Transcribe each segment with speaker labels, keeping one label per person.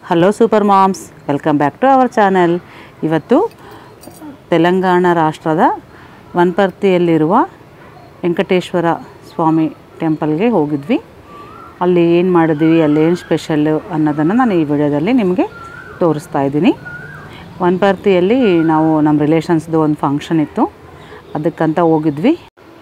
Speaker 1: hello super moms welcome back to our channel ಇವತ್ತು ತೆಲಂಗಾಣ ರಾಷ್ಟ್ರದ ವನ್ಪರ್ತಿಯಲ್ಲಿರುವ ವೆಂಕಟೇಶ್ವರ ಸ್ವಾಮಿ ಟೆಂಪಲ್ಗೆ ಹೋಗಿದ್ವಿ ಅಲ್ಲಿ ಏನು ಮಾಡಿದ್ವಿ ಅಲ್ಲಿ ಏನು ಸ್ಪೆಷಲ್ಲು ಅನ್ನೋದನ್ನು ನಾನು ಈ ವಿಡಿಯೋದಲ್ಲಿ ನಿಮಗೆ ತೋರಿಸ್ತಾ ಇದ್ದೀನಿ ವನ್ಪರ್ತಿಯಲ್ಲಿ ನಾವು ನಮ್ಮ ರಿಲೇಷನ್ಸ್ದು ಒಂದು ಫಂಕ್ಷನ್ ಇತ್ತು ಅದಕ್ಕಂತ ಹೋಗಿದ್ವಿ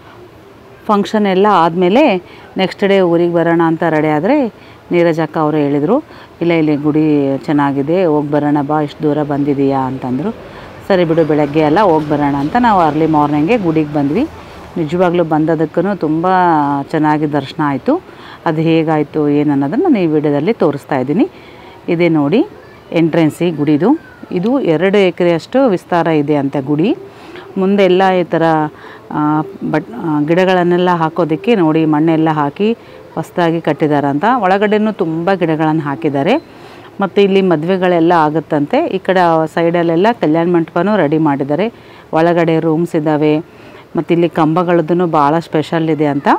Speaker 1: ಫಂಕ್ಷನ್ ಎಲ್ಲ ಆದಮೇಲೆ ನೆಕ್ಸ್ಟ್ ಡೇ ಊರಿಗೆ ಬರೋಣ ಅಂತ ರೆಡಿ ಆದರೆ ನೀರಜ್ ಅಕ್ಕ ಅವರು ಹೇಳಿದರು ಇಲ್ಲ ಇಲ್ಲಿ ಗುಡಿ ಚೆನ್ನಾಗಿದೆ ಹೋಗಿ ಬರೋಣ ಬಾ ಇಷ್ಟು ದೂರ ಬಂದಿದೀಯಾ ಅಂತಂದರು ಸರಿ ಬಿಡು ಬೆಳಗ್ಗೆ ಎಲ್ಲ ಹೋಗಿ ಬರೋಣ ಅಂತ ನಾವು ಅರ್ಲಿ ಮಾರ್ನಿಂಗೆ ಗುಡಿಗೆ ಬಂದ್ವಿ ನಿಜವಾಗ್ಲೂ ಬಂದದಕ್ಕೂ ತುಂಬ ಚೆನ್ನಾಗಿ ದರ್ಶನ ಆಯಿತು ಅದು ಹೇಗಾಯಿತು ಏನು ಅನ್ನೋದನ್ನು ನಾನು ಈ ವಿಡಿಯೋದಲ್ಲಿ ತೋರಿಸ್ತಾ ಇದ್ದೀನಿ ಇದೇ ನೋಡಿ ಎಂಟ್ರೆನ್ಸಿ ಗುಡಿದು ಇದು ಎರಡು ಎಕರೆಯಷ್ಟು ವಿಸ್ತಾರ ಇದೆ ಅಂತ ಗುಡಿ ಮುಂದೆ ಎಲ್ಲ ಈ ಥರ ಆ, ಬಟ್ ಆ, ಗಿಡಗಳನ್ನೆಲ್ಲ ಹಾಕೋದಕ್ಕೆ ನೋಡಿ ಮಣ್ಣೆಲ್ಲ ಹಾಕಿ ಹೊಸದಾಗಿ ಕಟ್ಟಿದಾರಂತ ಒಳಗಡೆನೂ ತುಂಬ ಗಿಡಗಳನ್ನು ಹಾಕಿದ್ದಾರೆ ಮತ್ತು ಇಲ್ಲಿ ಮದುವೆಗಳೆಲ್ಲ ಆಗುತ್ತಂತೆ ಈ ಕಡೆ ಸೈಡಲ್ಲೆಲ್ಲ ಕಲ್ಯಾಣ ಮಂಟಪನೂ ರೆಡಿ ಮಾಡಿದ್ದಾರೆ ಒಳಗಡೆ ರೂಮ್ಸ್ ಇದ್ದಾವೆ ಮತ್ತು ಇಲ್ಲಿ ಕಂಬಗಳದ್ದು ಭಾಳ ಸ್ಪೆಷಲ್ ಇದೆ ಅಂತ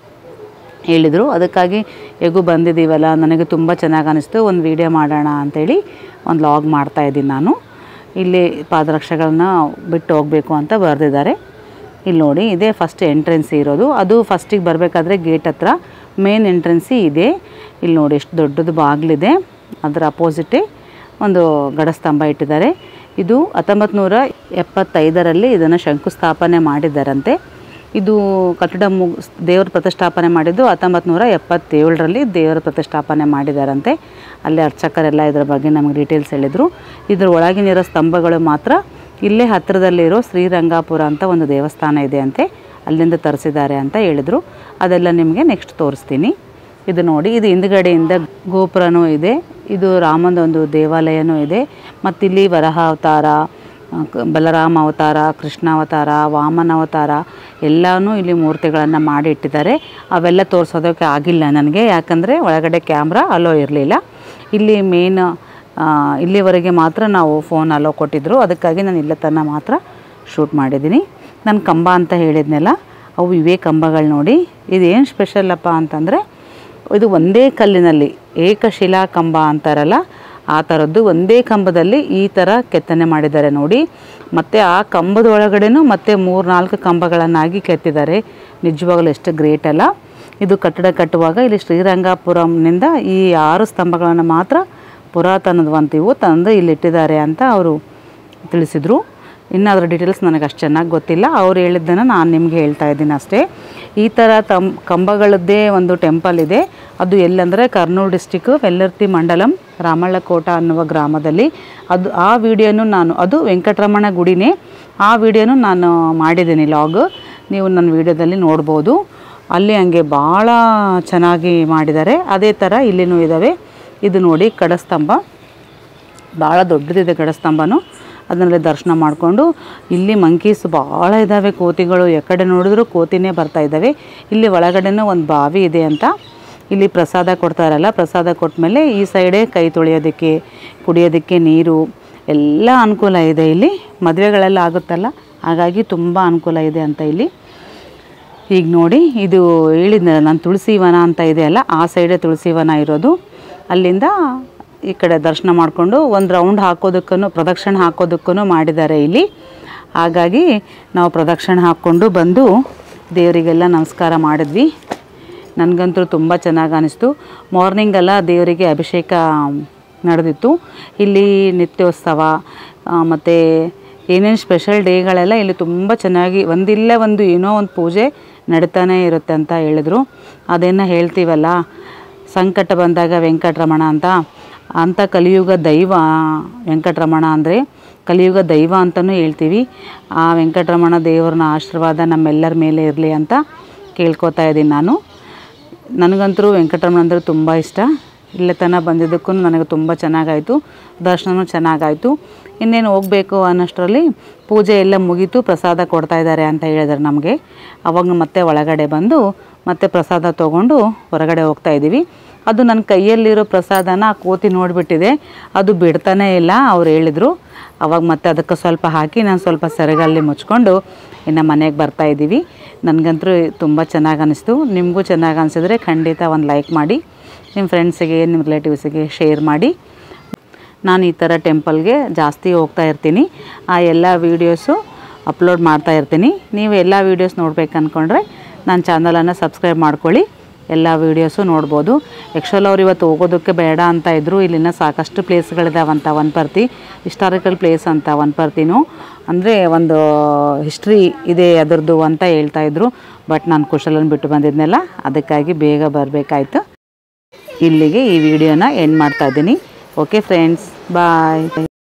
Speaker 1: ಹೇಳಿದರು ಅದಕ್ಕಾಗಿ ಹೇಗೂ ಬಂದಿದ್ದೀವಲ್ಲ ನನಗೆ ತುಂಬ ಚೆನ್ನಾಗಿ ಅನಿಸ್ತು ಒಂದು ವೀಡಿಯೋ ಮಾಡೋಣ ಅಂಥೇಳಿ ಒಂದು ಲಾಗ್ ಮಾಡ್ತಾಯಿದ್ದೀನಿ ನಾನು ಇಲ್ಲಿ ಪಾದರಕ್ಷೆಗಳನ್ನ ಬಿಟ್ಟು ಹೋಗಬೇಕು ಅಂತ ಬರೆದಿದ್ದಾರೆ ಇಲ್ಲಿ ನೋಡಿ ಇದೇ ಫಸ್ಟ್ ಎಂಟ್ರೆನ್ಸಿ ಇರೋದು ಅದು ಫಸ್ಟಿಗೆ ಬರಬೇಕಾದ್ರೆ ಗೇಟ್ ಹತ್ರ ಮೇನ್ ಎಂಟ್ರೆನ್ಸಿ ಇದೆ ಇಲ್ಲಿ ನೋಡಿ ಎಷ್ಟು ದೊಡ್ಡದು ಬಾಗಿಲಿದೆ ಅದರ ಅಪೋಸಿಟೇ ಒಂದು ಗಡಸ್ತಂಭ ಇಟ್ಟಿದ್ದಾರೆ ಇದು ಹತ್ತೊಂಬತ್ತು ನೂರ ಎಪ್ಪತ್ತೈದರಲ್ಲಿ ಇದನ್ನು ಶಂಕುಸ್ಥಾಪನೆ ಮಾಡಿದ್ದಾರಂತೆ ಇದು ಕಟ್ಟಡ ಮುಗ್ ದೇವರ ಪ್ರತಿಷ್ಠಾಪನೆ ಮಾಡಿದ್ದು ಹತ್ತೊಂಬತ್ತು ನೂರ ಎಪ್ಪತ್ತೇಳರಲ್ಲಿ ದೇವರ ಪ್ರತಿಷ್ಠಾಪನೆ ಮಾಡಿದಾರಂತೆ ಅಲ್ಲಿ ಅರ್ಚಕರೆಲ್ಲ ಇದರ ಬಗ್ಗೆ ನಮಗೆ ಡೀಟೇಲ್ಸ್ ಹೇಳಿದರು ಇದ್ರ ಒಳಗಿನಿರೋ ಸ್ತಂಭಗಳು ಮಾತ್ರ ಇಲ್ಲೇ ಹತ್ತಿರದಲ್ಲಿರೋ ಶ್ರೀರಂಗಾಪುರ ಅಂತ ಒಂದು ದೇವಸ್ಥಾನ ಇದೆ ಅಂತೆ ಅಲ್ಲಿಂದ ತರಿಸಿದ್ದಾರೆ ಅಂತ ಹೇಳಿದರು ಅದೆಲ್ಲ ನಿಮಗೆ ನೆಕ್ಸ್ಟ್ ತೋರಿಸ್ತೀನಿ ಇದು ನೋಡಿ ಇದು ಹಿಂದ್ಗಡೆಯಿಂದ ಗೋಪುರನೂ ಇದೆ ಇದು ರಾಮನ ಒಂದು ದೇವಾಲಯನೂ ಇದೆ ಮತ್ತಿಲ್ಲಿ ವರಹ ಅವತಾರ ಆ, ಕ- ಬಲರಾಮ ಅವತಾರ ಕೃಷ್ಣ ಅವತಾರ ವಾಮನ ಅವತಾರ ಎಲ್ಲನೂ ಇಲ್ಲಿ ಮೂರ್ತಿಗಳನ್ನು ಮಾಡಿ ಇಟ್ಟಿದ್ದಾರೆ ಅವೆಲ್ಲ ತೋರಿಸೋದಕ್ಕೆ ಆಗಿಲ್ಲ ನನಗೆ ಯಾಕಂದರೆ ಒಳಗಡೆ ಕ್ಯಾಮ್ರಾ ಅಲೋ ಇರಲಿಲ್ಲ ಇಲ್ಲಿ ಮೇನ್ ಇಲ್ಲಿವರೆಗೆ ಮಾತ್ರ ನಾವು ಫೋನ್ ಅಲೋ ಕೊಟ್ಟಿದ್ದರು ಅದಕ್ಕಾಗಿ ನಾನು ಇಲ್ಲೇ ತನಕ ಮಾತ್ರ ಶೂಟ್ ಮಾಡಿದ್ದೀನಿ ನನ್ನ ಕಂಬ ಅಂತ ಹೇಳಿದ್ನಲ್ಲ ಅವು ಇವೇ ಕಂಬಗಳು ನೋಡಿ ಇದೇನು ಸ್ಪೆಷಲ್ಲಪ್ಪ ಅಂತಂದರೆ ಇದು ಒಂದೇ ಕಲ್ಲಿನಲ್ಲಿ ಏಕಶಿಲಾ ಕಂಬ ಅಂತಾರಲ್ಲ ಆ ಥರದ್ದು ಒಂದೇ ಕಂಬದಲ್ಲಿ ಈ ಥರ ಕೆತ್ತನೆ ಮಾಡಿದ್ದಾರೆ ನೋಡಿ ಮತ್ತು ಆ ಕಂಬದ ಒಳಗಡೆನೂ ಮತ್ತೆ ಮೂರು ನಾಲ್ಕು ಕಂಬಗಳನ್ನಾಗಿ ಕೆತ್ತಿದ್ದಾರೆ ನಿಜವಾಗಲೂ ಎಷ್ಟು ಗ್ರೇಟ್ ಅಲ್ಲ ಇದು ಕಟ್ಟಡ ಕಟ್ಟುವಾಗ ಇಲ್ಲಿ ಶ್ರೀರಂಗಪುರಂನಿಂದ ಈ ಆರು ಸ್ತಂಭಗಳನ್ನು ಮಾತ್ರ ಪುರಾತನದ್ವಂತಿವು ತಂದು ಇಲ್ಲಿ ಇಟ್ಟಿದ್ದಾರೆ ಅಂತ ಅವರು ತಿಳಿಸಿದರು ಇನ್ನು ಅದರ ಡೀಟೇಲ್ಸ್ ನನಗೆ ಅಷ್ಟು ಚೆನ್ನಾಗಿ ಗೊತ್ತಿಲ್ಲ ಅವ್ರು ಹೇಳಿದ್ದನ್ನು ನಾನು ನಿಮಗೆ ಹೇಳ್ತಾ ಇದ್ದೀನಿ ಅಷ್ಟೇ ಈ ಥರ ತಮ್ ಕಂಬಗಳದ್ದೇ ಒಂದು ಟೆಂಪಲ್ ಇದೆ ಅದು ಎಲ್ಲಂದರೆ ಕರ್ನೂಲು ಡಿಸ್ಟಿಕ್ಕು ವೆಲ್ಲರ್ತಿ ಮಂಡಲಂ ರಾಮಳ್ಳಕೋಟ ಅನ್ನುವ ಗ್ರಾಮದಲ್ಲಿ ಅದು ಆ ವಿಡಿಯೋನು ನಾನು ಅದು ವೆಂಕಟರಮಣ ಗುಡಿನೇ ಆ ವಿಡಿಯೋನು ನಾನು ಮಾಡಿದ್ದೀನಿ ಲಾಗ್ ನೀವು ನನ್ನ ವಿಡಿಯೋದಲ್ಲಿ ನೋಡ್ಬೋದು ಅಲ್ಲಿ ಹಂಗೆ ಭಾಳ ಚೆನ್ನಾಗಿ ಮಾಡಿದ್ದಾರೆ ಅದೇ ಥರ ಇಲ್ಲಿನೂ ಇದ್ದಾವೆ ಇದು ನೋಡಿ ಕಡಸ್ತಂಭ ಭಾಳ ದೊಡ್ಡದಿದೆ ಗಡಸ್ತಂಭನು ಅದನ್ನಲ್ಲಿ ದರ್ಶನ ಮಾಡಿಕೊಂಡು ಇಲ್ಲಿ ಮಂಕೀಸ್ ಭಾಳ ಇದ್ದಾವೆ ಕೋತಿಗಳು ಎಕಡೆ ನೋಡಿದ್ರೂ ಕೋತಿನೇ ಬರ್ತಾ ಇದ್ದಾವೆ ಇಲ್ಲಿ ಒಳಗಡೆನೂ ಒಂದು ಬಾವಿ ಇದೆ ಅಂತ ಇಲ್ಲಿ ಪ್ರಸಾದ ಕೊಡ್ತಾರಲ್ಲ ಪ್ರಸಾದ ಕೊಟ್ಮೇಲೆ ಈ ಸೈಡೇ ಕೈ ತೊಳೆಯೋದಕ್ಕೆ ಕುಡಿಯೋದಕ್ಕೆ ನೀರು ಎಲ್ಲ ಅನುಕೂಲ ಇದೆ ಇಲ್ಲಿ ಮದುವೆಗಳೆಲ್ಲ ಆಗುತ್ತಲ್ಲ ಹಾಗಾಗಿ ತುಂಬ ಅನುಕೂಲ ಇದೆ ಅಂತ ಇಲ್ಲಿ ಈಗ ನೋಡಿ ಇದು ಹೇಳಿದ್ನಲ್ಲ ನಾನು ತುಳಸಿ ವನ ಅಂತ ಇದೆಯಲ್ಲ ಆ ಸೈಡೇ ತುಳಸಿ ವನ ಇರೋದು ಅಲ್ಲಿಂದ ಈ ಕಡೆ ದರ್ಶನ ಮಾಡಿಕೊಂಡು ಒಂದು ರೌಂಡ್ ಹಾಕೋದಕ್ಕೂ ಪ್ರದಕ್ಷಿಣೆ ಹಾಕೋದಕ್ಕೂ ಮಾಡಿದ್ದಾರೆ ಇಲ್ಲಿ ಹಾಗಾಗಿ ನಾವು ಪ್ರದಕ್ಷಿಣೆ ಹಾಕ್ಕೊಂಡು ಬಂದು ದೇವರಿಗೆಲ್ಲ ನಮಸ್ಕಾರ ಮಾಡಿದ್ವಿ ನನಗಂತೂ ತುಂಬ ಚೆನ್ನಾಗಿ ಅನಿಸ್ತು ಮಾರ್ನಿಂಗೆಲ್ಲ ದೇವರಿಗೆ ಅಭಿಷೇಕ ನಡೆದಿತ್ತು ಇಲ್ಲಿ ನಿತ್ಯೋತ್ಸವ ಮತ್ತು ಏನೇನು ಸ್ಪೆಷಲ್ ಡೇಗಳೆಲ್ಲ ಇಲ್ಲಿ ತುಂಬ ಚೆನ್ನಾಗಿ ಒಂದಿಲ್ಲ ಒಂದು ಏನೋ ಒಂದು ಪೂಜೆ ನಡೀತಾನೆ ಇರುತ್ತೆ ಅಂತ ಹೇಳಿದ್ರು ಅದೇನು ಹೇಳ್ತೀವಲ್ಲ ಸಂಕಟ ಬಂದಾಗ ವೆಂಕಟರಮಣ ಅಂತ ಅಂಥ ಕಲಿಯುಗ ದೈವ ವೆಂಕಟರಮಣ ಅಂದರೆ ಕಲಿಯುಗ ದೈವ ಅಂತಲೂ ಹೇಳ್ತೀವಿ ಆ ವೆಂಕಟರಮಣ ದೇವ್ರನ್ನ ಆಶೀರ್ವಾದ ನಮ್ಮೆಲ್ಲರ ಮೇಲೆ ಇರಲಿ ಅಂತ ಕೇಳ್ಕೊತಾ ಇದ್ದೀನಿ ನಾನು ನನಗಂತೂ ವೆಂಕಟರಮಣ ಅಂದರೆ ತುಂಬ ಇಷ್ಟ ಇಲ್ಲೇ ತನಕ ಬಂದಿದ್ದಕ್ಕೂ ನನಗೆ ತುಂಬ ಚೆನ್ನಾಗಾಯಿತು ದರ್ಶನವೂ ಚೆನ್ನಾಗಾಯಿತು ಇನ್ನೇನು ಹೋಗಬೇಕು ಅನ್ನೋಷ್ಟರಲ್ಲಿ ಪೂಜೆ ಎಲ್ಲ ಮುಗೀತು ಪ್ರಸಾದ ಕೊಡ್ತಾ ಇದ್ದಾರೆ ಅಂತ ಹೇಳಿದ್ರು ನಮಗೆ ಅವಾಗ ಮತ್ತೆ ಒಳಗಡೆ ಬಂದು ಮತ್ತೆ ಪ್ರಸಾದ ತೊಗೊಂಡು ಹೊರಗಡೆ ಹೋಗ್ತಾ ಇದ್ದೀವಿ ಅದು ನನ್ನ ಕೈಯಲ್ಲಿರೋ ಪ್ರಸಾದನ ಆ ಕೋತಿ ನೋಡಿಬಿಟ್ಟಿದೆ ಅದು ಬಿಡ್ತಾನೇ ಇಲ್ಲ ಅವ್ರು ಹೇಳಿದರು ಅವಾಗ ಮತ್ತೆ ಅದಕ್ಕೆ ಸ್ವಲ್ಪ ಹಾಕಿ ನಾನು ಸ್ವಲ್ಪ ಸೆರಗಲ್ಲಿ ಮುಚ್ಕೊಂಡು ಇನ್ನು ಮನೆಗೆ ಬರ್ತಾ ಇದ್ದೀವಿ ನನಗಂತೂ ತುಂಬ ಚೆನ್ನಾಗಿ ಅನಿಸ್ತು ನಿಮಗೂ ಚೆನ್ನಾಗಿ ಅನಿಸಿದ್ರೆ ಖಂಡಿತ ಒಂದು ಲೈಕ್ ಮಾಡಿ ನಿಮ್ಮ ಫ್ರೆಂಡ್ಸಿಗೆ ನಿಮ್ಮ ರಿಲೇಟಿವ್ಸಿಗೆ ಶೇರ್ ಮಾಡಿ ನಾನು ಈ ಥರ ಟೆಂಪಲ್ಗೆ ಜಾಸ್ತಿ ಹೋಗ್ತಾ ಇರ್ತೀನಿ ಆ ಎಲ್ಲ ವೀಡಿಯೋಸು ಅಪ್ಲೋಡ್ ಮಾಡ್ತಾ ಇರ್ತೀನಿ ನೀವು ಎಲ್ಲ ವೀಡಿಯೋಸ್ ನೋಡ್ಬೇಕು ಅಂದ್ಕೊಂಡ್ರೆ ನನ್ನ ಚಾನಲನ್ನು ಸಬ್ಸ್ಕ್ರೈಬ್ ಮಾಡ್ಕೊಳ್ಳಿ ಎಲ್ಲ ವೀಡಿಯೋಸು ನೋಡ್ಬೋದು ಆ್ಯಕ್ಚುಲ್ ಅವ್ರು ಇವತ್ತು ಹೋಗೋದಕ್ಕೆ ಬೇಡ ಅಂತ ಇದ್ದರು ಇಲ್ಲಿನ ಸಾಕಷ್ಟು ಪ್ಲೇಸ್ಗಳಿದಾವಂತ ವನ್ಪರ್ತಿ ಹಿಸ್ಟಾರಿಕಲ್ ಪ್ಲೇಸ್ ಅಂತ ವನ್ಪರ್ತಿನೂ ಅಂದರೆ ಒಂದು ಹಿಸ್ಟ್ರಿ ಇದೆ ಅದರದ್ದು ಅಂತ ಹೇಳ್ತಾ ಇದ್ರು ಬಟ್ ನಾನು ಕುಶಲನ್ ಬಿಟ್ಟು ಬಂದಿದ್ನಲ್ಲ ಅದಕ್ಕಾಗಿ ಬೇಗ ಬರಬೇಕಾಯ್ತು ಇಲ್ಲಿಗೆ ಈ ವಿಡಿಯೋನ ಎಂಡ್ ಮಾಡ್ತಾ ಇದ್ದೀನಿ ಓಕೆ ಫ್ರೆಂಡ್ಸ್ ಬಾಯ್